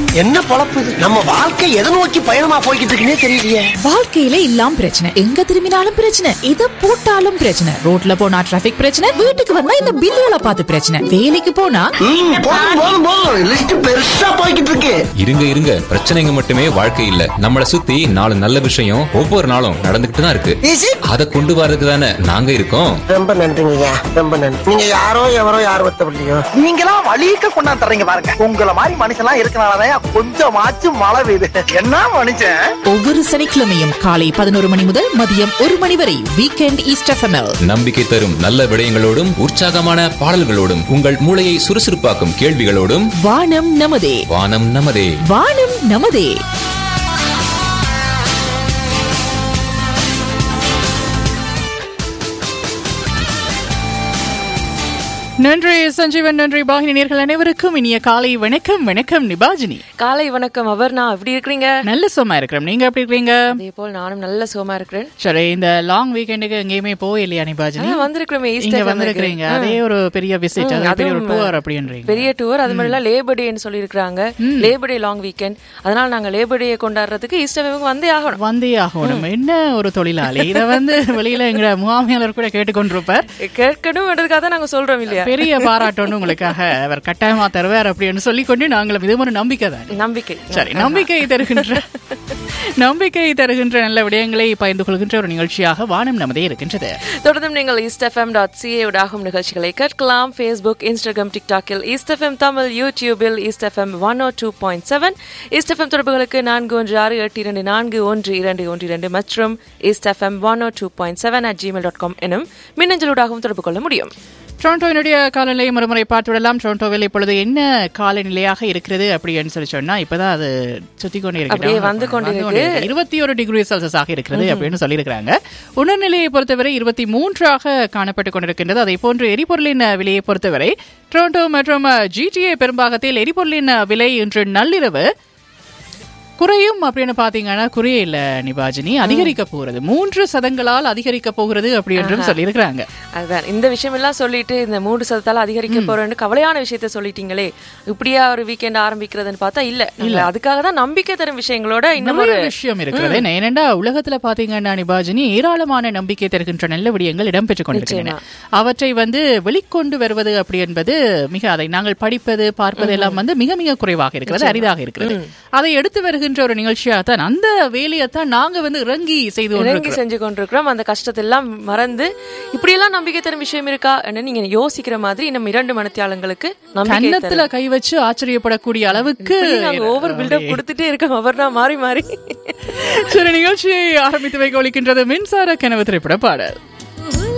என்ன பொழப்பு இது நம்ம வாழ்க்கை எதை நோக்கி பயணமா போய்கிட்டு இருக்குன்னே தெரியலையே வாழ்க்கையில இல்லாம் பிரச்சனை எங்க திரும்பினாலும் பிரச்சனை இத போட்டாலும் பிரச்சனை ரோட்ல போனா டிராபிக் பிரச்சனை வீட்டுக்கு வந்தா இந்த பில்லுகளை பார்த்து பிரச்சனை வேலைக்கு போனா ம், போதும் போதும் போதும் லிஸ்ட் பெருசா போய்கிட்டு இருக்கு இருங்க இருங்க பிரச்சனைங்க மட்டுமே வாழ்க்கை இல்ல நம்மள சுத்தி நாலு நல்ல விஷயம் ஒவ்வொரு நாளும் நடந்துகிட்டு தான் இருக்கு Easy. அத கொண்டு வரதுக்கு தானே நாங்க இருக்கோம் ரொம்ப நன்றிங்கய்யா ரொம்ப நன்றி நீங்க யாரோ எவரோ யார் ஒத்தப்பட்டீங்க நீங்களாம் வழிக்க கொண்டாந்து தர்றீங்க பாருங்க உங்கள மாதிரி மனுஷன்லாம் இருக்கனாலதான் கொஞ்சமாச்சும் மழை பெய்யுது என்ன மனுஷன் ஒவ்வொரு சனிக்கிழமையும் காலை பதினோரு மணி முதல் மதியம் ஒரு மணி வரை வீக்கெண்ட் ஈஸ்ட் எஃப்எம்எல் நம்பிக்கை தரும் நல்ல விடயங்களோடும் உற்சாகமான பாடல்களோடும் உங்கள் மூளையை சுறுசுறுப்பாக்கும் கேள்விகளோடும் வானம் நமதே வானம் நமதே வானம் நமதே நன்றி சஞ்சீவன் நன்றி பாகினி நேர்கள் அனைவருக்கும் இனிய காலை வணக்கம் வணக்கம் நிபாஜினி காலை வணக்கம் அவர்னா எப்படி இருக்கிறீங்க நல்ல சும்மா இருக்கிறோம் நீங்க எப்படி இருக்கீங்க அதே போல் நானும் நல்ல சுகமா இருக்கிறேன் சரி இந்த லாங் வீக்கெண்டுக்கு எங்கேயுமே போக இல்லையா நிபாஜினி ஆ, வந்திருக்கிறோமே இங்க ஈஸ்டர் வந்திருக்கிறீங்க அதே ஒரு பெரிய விசிட் அது பெரிய ஒரு டூர் அப்படின்றீங்க பெரிய டூர் அது மாதிரி லேபர் டேன்னு சொல்லியிருக்காங்க லேபர் டே லாங் வீக்கெண்ட் அதனால நாங்க லேபர் டே கொண்டாடுறதுக்கு ஈஸ்டர் வந்தே ஆகணும் வந்தே ஆகணும் என்ன ஒரு தொழிலாளி இத வந்து வெளியில எங்க முகாமையாளர் கூட கேட்டுக்கொண்டிருப்பார் கேட்கணும்ன்றதுக்காக தான் நாங்க சொல்றோம் இல்லையா பெரிய பாராட்டணும் உங்களுக்காக அவர் கட்டாயமா தருவார் அப்படின்னு சொல்லிக்கொண்டு நாங்களும் இது ஒரு நம்பிக்கை தான் நம்பிக்கை சரி நம்பிக்கை தருகின்ற நம்பிக்கை தருகின்ற நல்ல விடயங்களை பகிர்ந்து கொள்கின்ற ஒரு நிகழ்ச்சியாக வானம் நமதே இருக்கின்றது தொடர்ந்தும் நீங்கள் ஈஸ்ட்எஃப்எம் டாட் சிஏ ஊடாகும் நிகழ்ச்சிகளை கேட்கலாம் ஃபேஸ்புக் இன்ஸ்டாகிராம் டிக்டாக்கில் ஈஸ்ட்எஃப்எம் தமிழ் யூடியூபில் East FM one O two point seven East FM தொடர்புகளுக்கு நான்கு ஒன்று ஆறு எட்டு இரண்டு நான்கு ஒன்று இரண்டு ஒன்று இரண்டு மற்றும் East FM one O two point seven at Gmail dot com எனும் மின்னஞ்சலூடாகவும் தொடர்பு கொள்ள முடியும் டொரண்டோவினுடைய காலநிலையை மறுமுறை பார்த்துவிடலாம் டொரண்டோவில் இப்பொழுது என்ன காலநிலையாக இருக்கிறது அப்படின்னு சொல்லி சொன்னா இப்பதான் அது சுத்தி கொண்டே அப்படியே வந்து கொண்டிருக்கு. இருபத்தி ஒரு டிகிரி செல்சியஸ் ஆக இருக்கிறது அப்படின்னு சொல்லியிருக்கிறாங்க உணர்நிலையை பொறுத்தவரை இருபத்தி மூன்றாக காணப்பட்டுக் கொண்டிருக்கின்றது அதே போன்று எரிபொருளின் விலையை பொறுத்தவரை டொரண்டோ மற்றும் ஜிடிஏ பெரும்பாகத்தில் எரிபொருளின் விலை இன்று நள்ளிரவு குறையும் அப்படின்னு பாத்தீங்கன்னா குறைய இல்ல நிபாஜினி அதிகரிக்க போகிறது மூன்று சதங்களால் அதிகரிக்க போகிறது அப்படி என்றும் சொல்லியிருக்கிறாங்க அதுதான் இந்த விஷயம் எல்லாம் சொல்லிட்டு இந்த மூன்று சதத்தால அதிகரிக்க போறேன்னு கவலையான விஷயத்த சொல்லிட்டீங்களே இப்படியா ஒரு வீக்கெண்ட் ஆரம்பிக்கிறதுன்னு பார்த்தா இல்ல நாங்க அதுக்காக தான் நம்பிக்கை தரும் விஷயங்களோட இன்னும் ஒரு நிறைய விஷயம் இருக்கிறது ஏனென்றா உலகத்துல பாத்தீங்கன்னா நிபாஜினி ஏராளமான நம்பிக்கை தருகின்ற நல்ல விடயங்கள் இடம்பெற்றுக் கொண்டிருக்கின்றன அவற்றை வந்து வெளிக்கொண்டு வருவது அப்படி என்பது மிக அதை நாங்கள் படிப்பது பார்ப்பது எல்லாம் வந்து மிக மிக குறைவாக இருக்கிறது அரிதாக இருக்கிறது அதை எடுத்து வருகின்ற ஒரு நிகழ்ச்சியா தான் அந்த வேலையை தான் நாங்க வந்து இறங்கி செய்து இறங்கி கொண்டிருக்கிறோம் செஞ்சு கொண்டிருக்கிறோம் அந்த கஷ்டத்தை எல்லாம் மறந்து இப்படியெல்லாம் நம்பிக்கை தரும் விஷயம் இருக்கா என்ன நீங்க யோசிக்கிற மாதிரி இன்னும் இரண்டு மனத்தியாளங்களுக்கு நம்பிக்கை கன்னத்துல கை வச்சு ஆச்சரியப்படக்கூடிய அளவுக்கு நாங்க ஓவர் பில்டப் கொடுத்துட்டே இருக்கோம் அவர்னா மாறி மாறி சில நிகழ்ச்சியை ஆரம்பித்து வைக்க ஒழிக்கின்றது மின்சார கனவு திரைப்பட பாடல்